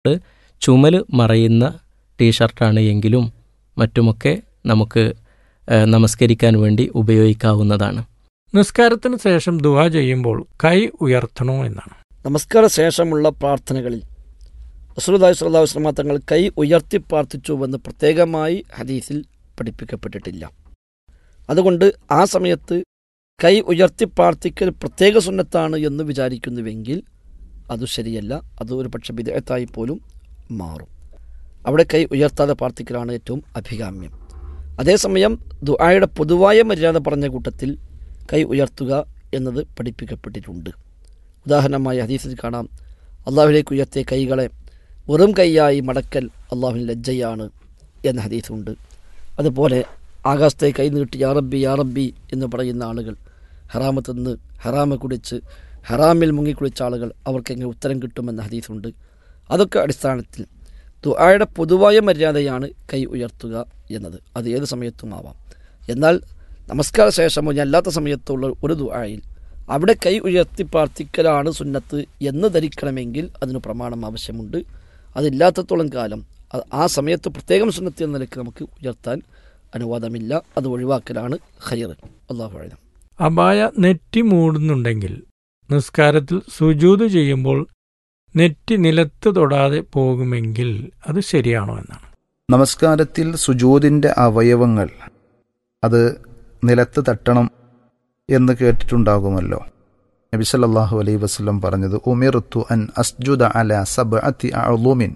ചുമൽ മറയുന്ന ടീഷർട്ടാണ് എങ്കിലും മറ്റുമൊക്കെ നമുക്ക് ഏഹ്, നമസ്കരിക്കാൻ വേണ്ടി ഉപയോഗിക്കാവുന്നതാണ് നിസ്കാരത്തിന് ശേഷം ദുആ ചെയ്യുമ്പോൾ കൈ ഉയർത്തണോ എന്നാണ് നമസ്കാര ശേഷമുള്ള പ്രാർത്ഥനകളിൽ റസൂലുള്ളാഹി സ്വല്ലല്ലാഹു അലൈഹി വസല്ലം തങ്ങൾ കൈ ഉയർത്തി പ്രാർത്ഥിച്ചുവെന്ന് പ്രത്യേകമായി ഹദീസിൽ പഠിപ്പിക്കപ്പെട്ടിട്ടില്ല അതുകൊണ്ട് ആ സമയത്ത് കൈ ഉയർത്തി പ്രാർത്ഥിക്കൽ പ്രത്യേക സുന്നത്താണ് എന്ന് വിചാരിക്കുന്നുവെങ്കിൽ അത് ശരിയല്ല അത് ഒരു പക്ഷെ വിദേഹത്തായി പോലും മാറും അവിടെ കൈ ഉയർത്താതെ പ്രാർത്ഥിക്കലാണ് ഏറ്റവും അഭികാമ്യം അതേസമയം ദുആയുടെ പൊതുവായ മര്യാദ പറഞ്ഞ കൂട്ടത്തിൽ കൈ ഉയർത്തുക എന്നത് പഠിപ്പിക്കപ്പെട്ടിട്ടുണ്ട് ഉദാഹരണമായി ഹദീസിൽ കാണാം അള്ളാഹുലേക്ക് ഉയർത്തിയ കൈകളെ വെറും കൈയായി മടക്കൽ അള്ളാഹുവിന് ലജ്ജയാണ് എന്ന ഹദീസുണ്ട് അതുപോലെ ആകാശത്തെ കൈ നീട്ടി യാ റബ്ബി യാ റബ്ബി എന്ന് പറയുന്ന ആളുകൾ ഹറാമത്ത് നിന്ന് ഹറാമ കുടിച്ച് ഹറാമിൽ മുങ്ങിക്കുളിച്ച ആളുകൾ അവർക്ക് എങ്ങനെ ഉത്തരം കിട്ടുമെന്ന ഹദീസുണ്ട് അതൊക്കെ അടിസ്ഥാനത്തിൽ ദുആയുടെ പൊതുവായ മര്യാദയാണ് കൈ ഉയർത്തുക എന്നത് അത് ഏത് സമയത്തും ആവാം എന്നാൽ നമസ്കാര ശേഷമോ ഇനി അല്ലാത്ത സമയത്തുള്ള ഒരു ദുആയിൽ അവിടെ കൈ ഉയർത്തി പ്രാർത്ഥിക്കലാണ് സുന്നത്ത് എന്ന് ധരിക്കണമെങ്കിൽ അതിന് പ്രമാണം ആവശ്യമുണ്ട് അതില്ലാത്തത്തോളം കാലം അത് ആ സമയത്ത് പ്രത്യേകം സുന്നത്ത് എന്ന നിലയ്ക്ക് നമുക്ക് ഉയർത്താൻ അനുവാദമില്ല അത് ഒഴിവാക്കലാണ് ഖൈർ അള്ളാഹു അഴം അപായ നെറ്റി മൂടുന്നുണ്ടെങ്കിൽ നിസ്കാരത്തിൽ സുജൂത് ചെയ്യുമ്പോൾ നെറ്റി നിലത്ത് തൊടാതെ പോകുമെങ്കിൽ അത് ശരിയാണോ എന്നാണ് നമസ്കാരത്തിൽ സുജൂദിൻ്റെ അവയവങ്ങൾ അത് നിലത്ത് തട്ടണം എന്ന് കേട്ടിട്ടുണ്ടാകുമല്ലോ നബി സല്ലല്ലാഹു അലൈഹി വസല്ലം പറഞ്ഞത് ഉമിർത്തു അൻ അസ്ജുദ അല സബ്അത്തി അഅ്ളുമിൻ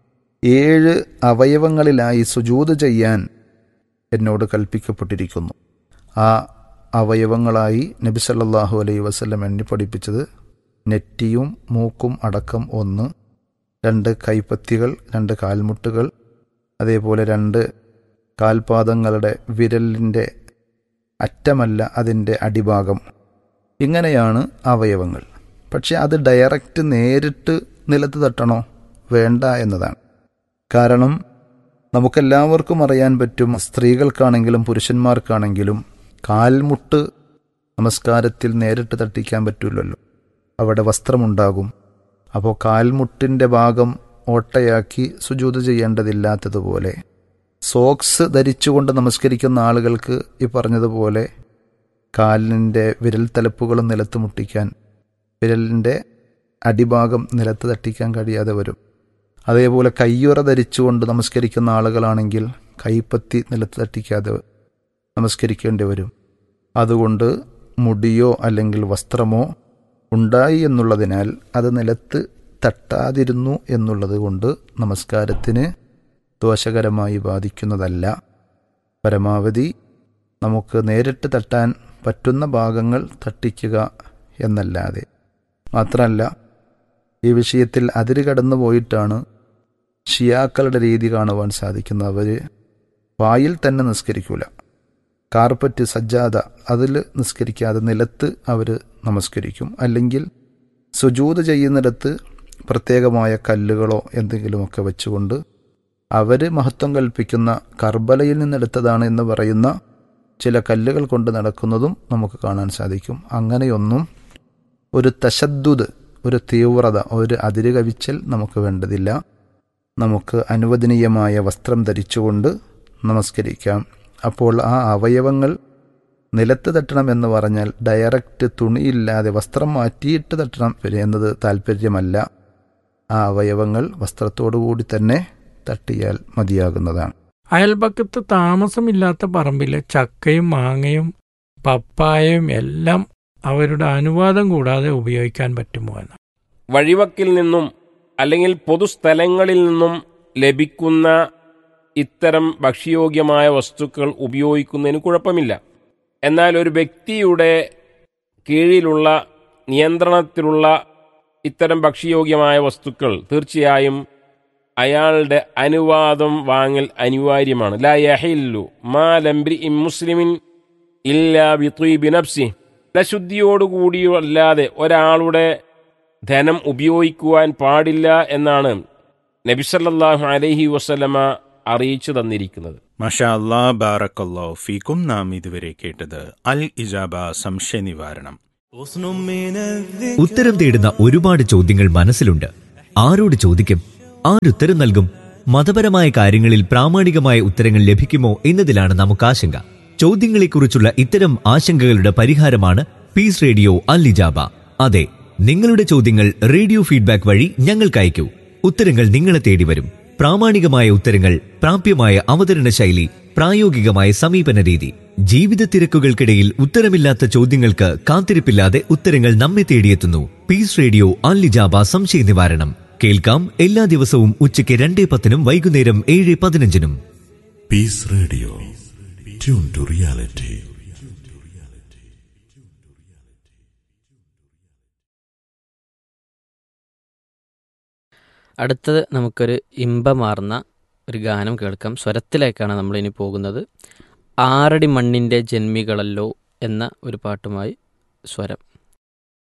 ഏഴ് അവയവങ്ങളിലായി സുജൂദ് ചെയ്യാൻ എന്നോട് കൽപ്പിക്കപ്പെട്ടിരിക്കുന്നു ആ അവയവങ്ങളായി നബി സല്ലല്ലാഹു അലൈഹി വസല്ലം എന്നെ പഠിപ്പിച്ചത് നെറ്റിയും മൂക്കും അടക്കം ഒന്ന് രണ്ട് കൈപ്പത്തികൾ രണ്ട് കാൽമുട്ടുകൾ അതേപോലെ രണ്ട് കാൽപാദങ്ങളുടെ വിരലിൻ്റെ അറ്റമല്ല അതിൻ്റെ അടിഭാഗം ഇങ്ങനെയാണ് അവയവങ്ങൾ പക്ഷെ അത് ഡയറക്റ്റ് നേരിട്ട് നിലത്ത് തട്ടണോ വേണ്ട എന്നതാണ് കാരണം നമുക്കെല്ലാവർക്കും അറിയാൻ പറ്റും സ്ത്രീകൾക്കാണെങ്കിലും പുരുഷന്മാർക്കാണെങ്കിലും കാൽമുട്ട് നമസ്കാരത്തിൽ നേരിട്ട് തട്ടിക്കാൻ പറ്റില്ലല്ലോ അവിടെ വസ്ത്രമുണ്ടാകും അപ്പോൾ കാൽമുട്ടിൻ്റെ ഭാഗം ഓട്ടയാക്കി സുജൂത് ചെയ്യേണ്ടതില്ലാത്തതുപോലെ സോക്സ് ധരിച്ചുകൊണ്ട് നമസ്കരിക്കുന്ന ആളുകൾക്ക് ഈ പറഞ്ഞതുപോലെ കാലിൻ്റെ വിരൽ തലപ്പുകളും നിലത്ത് മുട്ടിക്കാൻ വിരലിൻ്റെ അടിഭാഗം നിലത്ത് തട്ടിക്കാൻ കഴിയാതെ വരും അതേപോലെ കയ്യുറ ധരിച്ചുകൊണ്ട് നമസ്കരിക്കുന്ന ആളുകളാണെങ്കിൽ കൈപ്പത്തി നിലത്ത് തട്ടിക്കാതെ നമസ്കരിക്കേണ്ടി വരും അതുകൊണ്ട് മുടിയോ അല്ലെങ്കിൽ വസ്ത്രമോ ഉണ്ടായി എന്നുള്ളതിനാൽ അത് നിലത്ത് തട്ടാതിരുന്നു എന്നുള്ളത് കൊണ്ട് നമസ്കാരത്തിന് ദോഷകരമായി ബാധിക്കുന്നതല്ല പരമാവധി നമുക്ക് നേരിട്ട് തട്ടാൻ പറ്റുന്ന ഭാഗങ്ങൾ തട്ടിക്കുക എന്നല്ലാതെ മാത്രമല്ല ഈ വിഷയത്തിൽ അതിര് കടന്നു പോയിട്ടാണ് ഷിയാക്കളുടെ രീതി കാണുവാൻ സാധിക്കുന്നത് അവർ വായിൽ തന്നെ നിസ്കരിക്കൂല കാർപ്പറ്റ് സജ്ജാത അതിൽ നിസ്കരിക്കാതെ നിലത്ത് അവർ നമസ്കരിക്കും അല്ലെങ്കിൽ സുജൂത് ചെയ്യുന്നിടത്ത് പ്രത്യേകമായ കല്ലുകളോ എന്തെങ്കിലുമൊക്കെ വെച്ചുകൊണ്ട് അവർ മഹത്വം കൽപ്പിക്കുന്ന കർബലയിൽ നിന്നെടുത്തതാണ് എന്ന് പറയുന്ന ചില കല്ലുകൾ കൊണ്ട് നടക്കുന്നതും നമുക്ക് കാണാൻ സാധിക്കും അങ്ങനെയൊന്നും ഒരു തശദ്ദുത് ഒരു തീവ്രത ഒരു അതിര് കവിച്ചൽ നമുക്ക് വേണ്ടതില്ല നമുക്ക് അനുവദനീയമായ വസ്ത്രം ധരിച്ചുകൊണ്ട് നമസ്കരിക്കാം അപ്പോൾ ആ അവയവങ്ങൾ നിലത്ത് തട്ടണം എന്ന് പറഞ്ഞാൽ ഡയറക്റ്റ് തുണിയില്ലാതെ വസ്ത്രം മാറ്റിയിട്ട് തട്ടണം എന്നത് താല്പര്യമല്ല ആ അവയവങ്ങൾ വസ്ത്രത്തോടുകൂടി തന്നെ തട്ടിയാൽ മതിയാകുന്നതാണ് അയൽപക്കത്ത് താമസമില്ലാത്ത പറമ്പിലെ ചക്കയും മാങ്ങയും പപ്പായയും എല്ലാം അവരുടെ അനുവാദം കൂടാതെ ഉപയോഗിക്കാൻ പറ്റുമോ എന്ന് വഴിവക്കിൽ നിന്നും അല്ലെങ്കിൽ പൊതുസ്ഥലങ്ങളിൽ നിന്നും ലഭിക്കുന്ന ഇത്തരം ഭക്ഷ്യയോഗ്യമായ വസ്തുക്കൾ ഉപയോഗിക്കുന്നതിന് കുഴപ്പമില്ല എന്നാൽ ഒരു വ്യക്തിയുടെ കീഴിലുള്ള നിയന്ത്രണത്തിലുള്ള ഇത്തരം ഭക്ഷ്യയോഗ്യമായ വസ്തുക്കൾ തീർച്ചയായും അയാളുടെ അനുവാദം വാങ്ങൽ അനിവാര്യമാണ് ലാ യഹില്ലു മാ ലംബ്രി ഇം മുസ്ലിമിൻ ഇല്ലാ ബിത്വീബി നഫ്സി അല്ലാതെ ഒരാളുടെ ധനം ഉപയോഗിക്കുവാൻ പാടില്ല എന്നാണ് നബിസല്ലാഹു അലൈഹി വസല്ലമ അറിയിച്ചു തന്നിരിക്കുന്നത് മഷാ അല്ലാ ബാറക്കല്ലോ ഫീക്കും നാം ഇതുവരെ കേട്ടത് അൽ ഇജാബ സംശയ നിവാരണം ഉത്തരം തേടുന്ന ഒരുപാട് ചോദ്യങ്ങൾ മനസ്സിലുണ്ട് ആരോട് ചോദിക്കും ആരുത്തരം നൽകും മതപരമായ കാര്യങ്ങളിൽ പ്രാമാണികമായ ഉത്തരങ്ങൾ ലഭിക്കുമോ എന്നതിലാണ് നമുക്ക് ആശങ്ക ചോദ്യങ്ങളെക്കുറിച്ചുള്ള ഇത്തരം ആശങ്കകളുടെ പരിഹാരമാണ് പീസ് റേഡിയോ അല്ലിജാബ അതെ നിങ്ങളുടെ ചോദ്യങ്ങൾ റേഡിയോ ഫീഡ്ബാക്ക് വഴി ഞങ്ങൾക്ക് അയക്കൂ ഉത്തരങ്ങൾ നിങ്ങളെ തേടി വരും പ്രാമാണികമായ ഉത്തരങ്ങൾ പ്രാപ്യമായ അവതരണ ശൈലി പ്രായോഗികമായ സമീപന രീതി ജീവിത തിരക്കുകൾക്കിടയിൽ ഉത്തരമില്ലാത്ത ചോദ്യങ്ങൾക്ക് കാത്തിരിപ്പില്ലാതെ ഉത്തരങ്ങൾ നമ്മെ തേടിയെത്തുന്നു പീസ് റേഡിയോ അല്ലിജാബ സംശയ നിവാരണം കേൾക്കാം എല്ലാ ദിവസവും ഉച്ചയ്ക്ക് രണ്ടേ പത്തിനും വൈകുന്നേരം ഏഴ് പതിനഞ്ചിനും Peace Radio. Tune to reality. അടുത്തത് നമുക്കൊരു ഇമ്പമാർന്ന ഒരു ഗാനം കേൾക്കാം സ്വരത്തിലേക്കാണ് നമ്മൾ ഇനി പോകുന്നത് ആറടി മണ്ണിൻ്റെ ജന്മികളല്ലോ എന്ന ഒരു പാട്ടുമായി സ്വരം